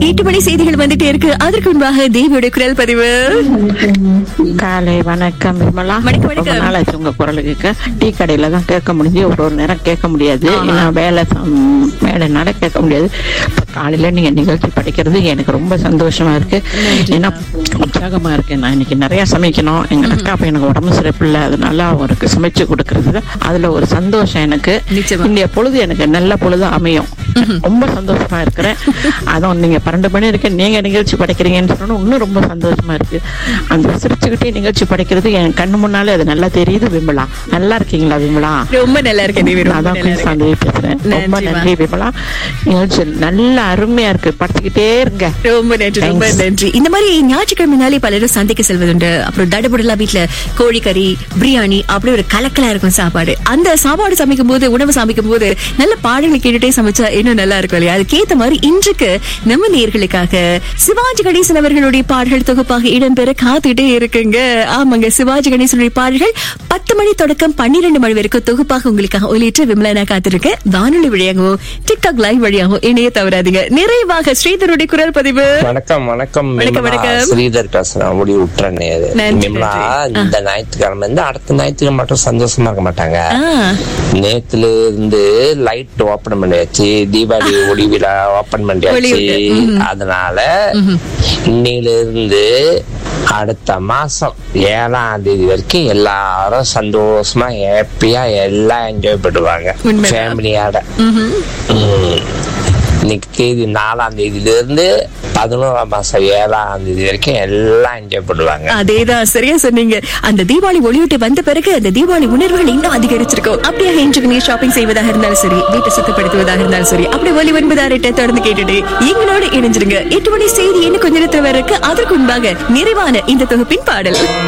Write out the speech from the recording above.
எட்டு மணி செய்திகள் வந்துட்டே இருக்கு அதற்கு முன்பாக தேவியோட குரல் பதிவு காலை வணக்கம் விமலா வணக்கம், வணக்கம். ரொம்ப நாளாச்சு உங்க குரல் கேட்க டீ கடையில தான் கேட்க முடிஞ்சு ஒரு ஒரு நேரம் கேட்க முடியாது ஏன்னா வேலை சம்- வேலைனால கேட்க முடியாது இப்ப காலையில நீங்க நிகழ்ச்சி படிக்கிறது எனக்கு ரொம்ப சந்தோஷமா இருக்கு ஏன்னா உற்சாகமா இருக்கு நான் இன்னைக்கு நிறைய சமைக்கணும் எங்க அக்கா பையனுக்கு உடம்பு சரிப்பில்லை அதனால அவருக்கு சமைச்சு கொடுக்கறது அதுல ஒரு சந்தோஷம் எனக்கு நிச்சயமா. இந்திய பொழுது எனக்கு நல்ல பொழுது அமையும் ரொம்ப சந்தோஷமா இருக்கிறேன் அதுவும் நீங்க பன்னெண்டு மணி இருக்க நீங்க நிகழ்ச்சி படைக்கிறீங்கன்னு சொன்னா இன்னும் ரொம்ப சந்தோஷமா இருக்கு அந்த சிரிச்சுக்கிட்டே நிகழ்ச்சி படைக்கிறது என் கண்ணு முன்னாலே அது நல்லா தெரியுது விமலா நல்லா இருக்கீங்களா விமலா ரொம்ப நல்லா இருக்கேன் தேவி ரொம்ப அதான் நல்லா இருக்கேன். சாந்தி பேசுறேன் ரொம்ப நன்றிம்மா. நன்றி விமலா நிகழ்ச்சி நல்ல அருமையா இருக்கு படிச்சுக்கிட்டே இருங்க ரொம்ப நன்றி ரொம்ப Thanks. நன்றி இந்த மாதிரி ஞாயிற்றுக்கிழமைனாலே பலரும் சந்தைக்கு செல்வதுண்டு அப்புறம் தடபுடலா வீட்டுல கோழிக்கறி பிரியாணி அப்படி ஒரு கலக்கலா இருக்கும் சாப்பாடு அந்த சாப்பாடு சமைக்கும் போது உணவு சமைக்கும் போது நல்ல பாடல்களை கேட்டுட்டே சமைச்சா இன்னும் நல்லா இருக்கும் இல்லையா அதுக்கேத்த மாதிரி இன்றைக்கு நம்ம நேர்களுக்காக சிவாஜி கணேசன் அவர்களுடைய பாடல்கள் தொகுப்பாக இடம்பெற காத்துக்கிட்டே இருக்குங்க ஆமாங்க சிவாஜி கணேசனுடைய பாடல்கள் பத்து மணி தொடக்கம் பன்னிரண்டு மணி வரைக்கும் தொகுப்பாக உங்களுக்காக ஒலிட்டு விமலா நான் காத்திருக்கேன் வானொலி வழியாகவும் டிக்டாக் லைவ் வழியாகவும் இணைய தவறாதீங்க நிறைவாக ஸ்ரீதருடைய குரல் பதிவு வணக்கம் வணக்கம் வணக்கம், விமலா. வணக்கம். ஸ்ரீதர் பேசுறேன் முடி விட்டுறேன் நன்றி, விமலா நன்றி. இந்த ஞாயிற்றுக்கிழமை இருந்து அடுத்த ஞாயிற்றுக்கிழமை மட்டும் சந்தோஷமா இருக்க மாட்டாங்க ஆ, நேத்துல இருந்து லைட் ஓபன் பண்ணியாச்சு தீபாவளி ஒளி விழா ஓபன் பண்ணியாச்சு ஒளிவிட்டு, ம்ஹும். அதனால இன்னையில இருந்து அடுத்த மாசம் ஏழாம் தேதி வரைக்கும் எல்லாரும் சந்தோஷமா ஹாப்பியா எல்லாம் என்ஜாய் பண்ணுவாங்க உண்மைதான். ஃபேமிலியோட ம்ஹும். ம். இன்னைக்கு தேதி நாலாம் தேதியில இருந்து பதினோராம் மாசம் ஏழாம் தேதி வரைக்கும் எல்லாம் என்ஜாய் பண்ணுவாங்க அதேதான் சரியா சொன்னீங்க அந்த தீபாவளி ஒளிவிட்டு வந்த பிறகு அந்த தீபாவளி உணர்வுகள் இன்னும் அதிகரிச்சிருக்கும் அப்படியே இன்றைக்கு நீ ஷாப்பிங் செய்வதாக இருந்தாலும் சரி வீட்டை சுத்தப்படுத்துவதாக இருந்தாலும் சரி அப்படி ஒலி ஒன்பதாயிரத்தை தொடர்ந்து கேட்டுட்டு எங்களோட இணைஞ்சிருங்க எட்டு மணி செய்தி இன்னும் கொஞ்ச நேரத்தில் வர இருக்கு அதற்கு முன்பாக நிறைவான இந்த தொகுப்பின் பாடல்